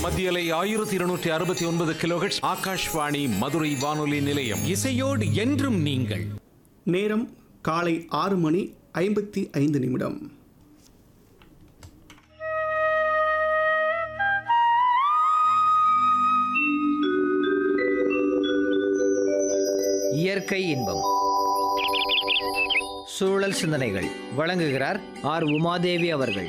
மத்தியலை ஆயிரத்தி இருநூற்றி அறுபத்தி ஒன்பது கிலோஹெட்ஸ் ஆகாஷ்வாணி மதுரை வானொலி நிலையம் இசையோடு என்றும் நீங்கள் நேரம் காலை ஆறு மணி ஐம்பத்தி ஐந்து நிமிடம் இயற்கை இன்பம் சூழல் சிந்தனைகள் வழங்குகிறார் ஆர் உமாதேவி அவர்கள்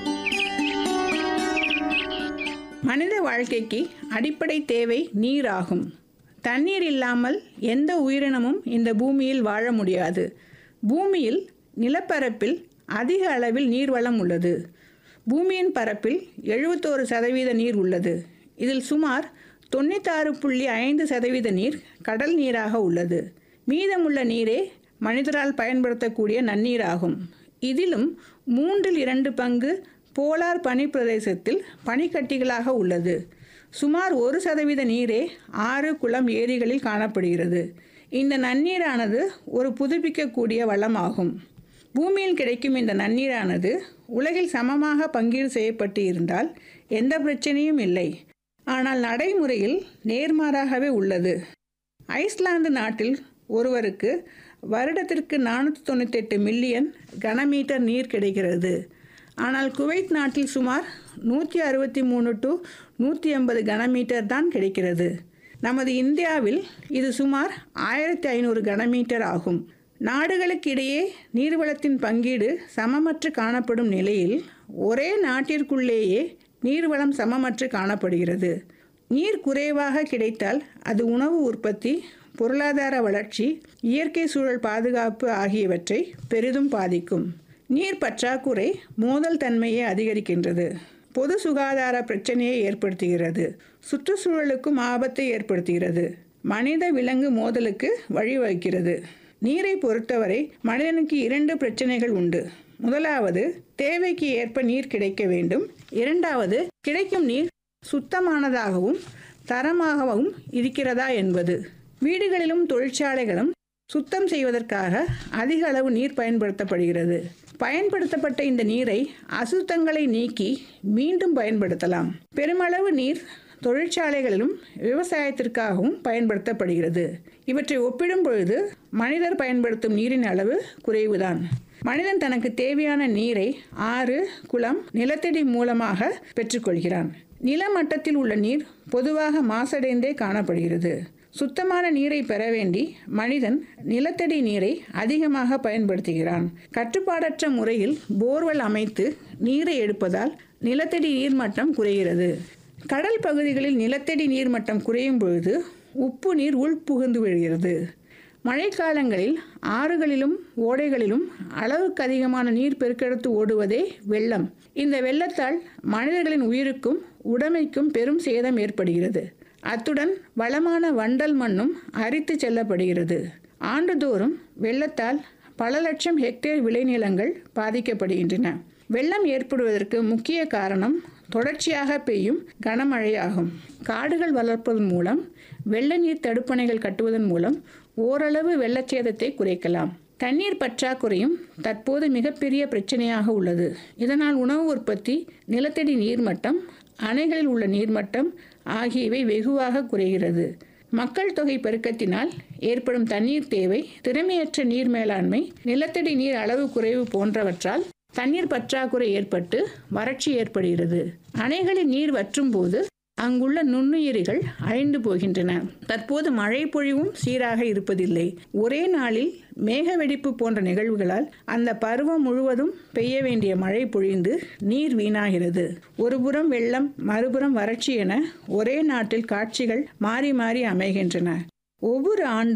மனித வாழ்க்கைக்கு அடிப்படை தேவை நீர் ஆகும் தண்ணீர் இல்லாமல் எந்த உயிரினமும் இந்த பூமியில் வாழ முடியாது பூமியில் நிலப்பரப்பில் அதிக அளவில் நீர்வளம் உள்ளது பூமியின் பரப்பில் எழுபத்தோரு சதவீத நீர் உள்ளது இதில் சுமார் தொண்ணூத்தாறு புள்ளி ஐந்து சதவீத நீர் கடல் நீராக உள்ளது மீதமுள்ள நீரே மனிதரால் பயன்படுத்தக்கூடிய நன்னீராகும் இதிலும் மூன்றில் இரண்டு பங்கு போலார் பனிப்பிரதேசத்தில் பனிக்கட்டிகளாக உள்ளது சுமார் ஒரு சதவீத நீரே ஆறு குளம் ஏரிகளில் காணப்படுகிறது இந்த நன்னீரானது ஒரு புதுப்பிக்கக்கூடிய வளமாகும் பூமியில் கிடைக்கும் இந்த நன்னீரானது உலகில் சமமாக பங்கீடு செய்யப்பட்டு இருந்தால் எந்த பிரச்சனையும் இல்லை ஆனால் நடைமுறையில் நேர்மாறாகவே உள்ளது ஐஸ்லாந்து நாட்டில் ஒருவருக்கு வருடத்திற்கு நானூற்றி தொண்ணூத்தெட்டு மில்லியன் கனமீட்டர் நீர் கிடைக்கிறது ஆனால் குவைத் நாட்டில் சுமார் நூற்றி அறுபத்தி மூணு டு நூற்றி எண்பது கனமீட்டர் தான் கிடைக்கிறது நமது இந்தியாவில் இது சுமார் ஆயிரத்தி ஐநூறு கனமீட்டர் ஆகும் நாடுகளுக்கிடையே நீர்வளத்தின் பங்கீடு சமமற்று காணப்படும் நிலையில் ஒரே நாட்டிற்குள்ளேயே நீர்வளம் சமமற்று காணப்படுகிறது நீர் குறைவாக கிடைத்தால் அது உணவு உற்பத்தி பொருளாதார வளர்ச்சி இயற்கை சூழல் பாதுகாப்பு ஆகியவற்றை பெரிதும் பாதிக்கும் நீர் பற்றாக்குறை மோதல் தன்மையை அதிகரிக்கின்றது பொது சுகாதார பிரச்சனையை ஏற்படுத்துகிறது சுற்றுச்சூழலுக்கும் ஆபத்தை ஏற்படுத்துகிறது மனித விலங்கு மோதலுக்கு வழிவகுக்கிறது நீரை பொறுத்தவரை மனிதனுக்கு இரண்டு பிரச்சனைகள் உண்டு முதலாவது தேவைக்கு ஏற்ப நீர் கிடைக்க வேண்டும் இரண்டாவது கிடைக்கும் நீர் சுத்தமானதாகவும் தரமாகவும் இருக்கிறதா என்பது வீடுகளிலும் தொழிற்சாலைகளும் சுத்தம் செய்வதற்காக அதிக அளவு நீர் பயன்படுத்தப்படுகிறது பயன்படுத்தப்பட்ட இந்த நீரை அசுத்தங்களை நீக்கி மீண்டும் பயன்படுத்தலாம் பெருமளவு நீர் தொழிற்சாலைகளிலும் விவசாயத்திற்காகவும் பயன்படுத்தப்படுகிறது இவற்றை ஒப்பிடும் பொழுது மனிதர் பயன்படுத்தும் நீரின் அளவு குறைவுதான் மனிதன் தனக்கு தேவையான நீரை ஆறு குளம் நிலத்தடி மூலமாக பெற்றுக்கொள்கிறான் நிலமட்டத்தில் உள்ள நீர் பொதுவாக மாசடைந்தே காணப்படுகிறது சுத்தமான நீரை பெற வேண்டி மனிதன் நிலத்தடி நீரை அதிகமாக பயன்படுத்துகிறான் கட்டுப்பாடற்ற முறையில் போர்வெல் அமைத்து நீரை எடுப்பதால் நிலத்தடி நீர்மட்டம் குறைகிறது கடல் பகுதிகளில் நிலத்தடி நீர்மட்டம் குறையும் பொழுது உப்பு நீர் உள்புகுந்து விடுகிறது மழைக்காலங்களில் ஆறுகளிலும் ஓடைகளிலும் அளவுக்கு அதிகமான நீர் பெருக்கெடுத்து ஓடுவதே வெள்ளம் இந்த வெள்ளத்தால் மனிதர்களின் உயிருக்கும் உடைமைக்கும் பெரும் சேதம் ஏற்படுகிறது அத்துடன் வளமான வண்டல் மண்ணும் அரித்து செல்லப்படுகிறது ஆண்டுதோறும் வெள்ளத்தால் பல லட்சம் ஹெக்டேர் விளைநிலங்கள் பாதிக்கப்படுகின்றன வெள்ளம் ஏற்படுவதற்கு முக்கிய காரணம் தொடர்ச்சியாக பெய்யும் கனமழையாகும் காடுகள் வளர்ப்பதன் மூலம் வெள்ள நீர் தடுப்பணைகள் கட்டுவதன் மூலம் ஓரளவு வெள்ளச்சேதத்தை குறைக்கலாம் தண்ணீர் பற்றாக்குறையும் தற்போது மிகப்பெரிய பிரச்சனையாக உள்ளது இதனால் உணவு உற்பத்தி நிலத்தடி நீர்மட்டம் அணைகளில் உள்ள நீர்மட்டம் ஆகியவை வெகுவாக குறைகிறது மக்கள் தொகை பெருக்கத்தினால் ஏற்படும் தண்ணீர் தேவை திறமையற்ற நீர் மேலாண்மை நிலத்தடி நீர் அளவு குறைவு போன்றவற்றால் தண்ணீர் பற்றாக்குறை ஏற்பட்டு வறட்சி ஏற்படுகிறது அணைகளில் நீர் வற்றும் போது அங்குள்ள நுண்ணுயிரிகள் அழிந்து போகின்றன தற்போது மழை பொழிவும் சீராக இருப்பதில்லை ஒரே நாளில் மேக வெடிப்பு போன்ற நிகழ்வுகளால் அந்த பருவம் முழுவதும் பெய்ய வேண்டிய மழை பொழிந்து நீர் வீணாகிறது ஒருபுறம் வெள்ளம் மறுபுறம் வறட்சி என ஒரே நாட்டில் காட்சிகள் மாறி மாறி அமைகின்றன ஒவ்வொரு ஆண்டும்